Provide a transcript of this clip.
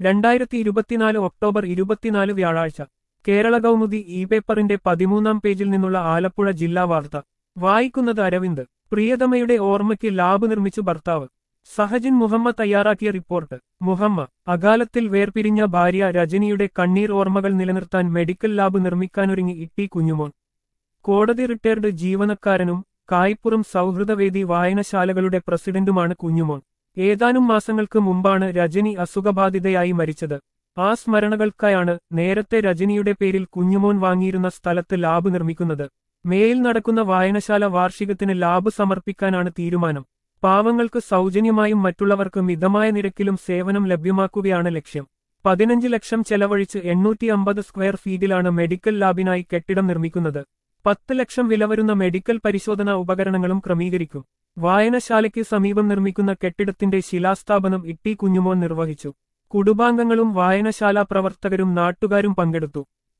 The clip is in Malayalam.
രണ്ടായിരത്തി ഇരുപത്തിനാല് ഒക്ടോബർ ഇരുപത്തിനാല് വ്യാഴാഴ്ച കേരള കൗമുദി ഇ പേപ്പറിന്റെ പതിമൂന്നാം പേജിൽ നിന്നുള്ള ആലപ്പുഴ ജില്ലാ വാർത്ത വായിക്കുന്നത് അരവിന്ദ് പ്രിയതമയുടെ ഓർമ്മയ്ക്ക് ലാബ് നിർമ്മിച്ചു ഭർത്താവ് സഹജിൻ മുഹമ്മദ് തയ്യാറാക്കിയ റിപ്പോർട്ട് മുഹമ്മ അകാലത്തിൽ വേർപിരിഞ്ഞ ഭാര്യ രജനിയുടെ കണ്ണീർ ഓർമ്മകൾ നിലനിർത്താൻ മെഡിക്കൽ ലാബ് നിർമ്മിക്കാനൊരുങ്ങി ഇട്ടി കുഞ്ഞുമോൻ കോടതി റിട്ടയർഡ് ജീവനക്കാരനും കായ്പുറം സൗഹൃദവേദി വായനശാലകളുടെ പ്രസിഡന്റുമാണ് കുഞ്ഞുമോൻ ഏതാനും മാസങ്ങൾക്ക് മുമ്പാണ് രജനി അസുഖബാധിതയായി മരിച്ചത് ആ സ്മരണകൾക്കായാണ് നേരത്തെ രജനിയുടെ പേരിൽ കുഞ്ഞുമോൻ വാങ്ങിയിരുന്ന സ്ഥലത്ത് ലാബ് നിർമ്മിക്കുന്നത് മേയിൽ നടക്കുന്ന വായനശാല വാർഷികത്തിന് ലാബ് സമർപ്പിക്കാനാണ് തീരുമാനം പാവങ്ങൾക്ക് സൗജന്യമായും മറ്റുള്ളവർക്ക് മിതമായ നിരക്കിലും സേവനം ലഭ്യമാക്കുകയാണ് ലക്ഷ്യം പതിനഞ്ച് ലക്ഷം ചെലവഴിച്ച് എണ്ണൂറ്റി അമ്പത് സ്ക്വയർ ഫീറ്റിലാണ് മെഡിക്കൽ ലാബിനായി കെട്ടിടം നിർമ്മിക്കുന്നത് പത്ത് ലക്ഷം വില വരുന്ന മെഡിക്കൽ പരിശോധനാ ഉപകരണങ്ങളും ക്രമീകരിക്കും വായനശാലയ്ക്ക് സമീപം നിർമ്മിക്കുന്ന കെട്ടിടത്തിന്റെ ശിലാസ്ഥാപനം ഇട്ടി കുഞ്ഞുമോൻ നിർവഹിച്ചു കുടുംബാംഗങ്ങളും വായനശാല പ്രവർത്തകരും നാട്ടുകാരും പങ്കെടുത്തു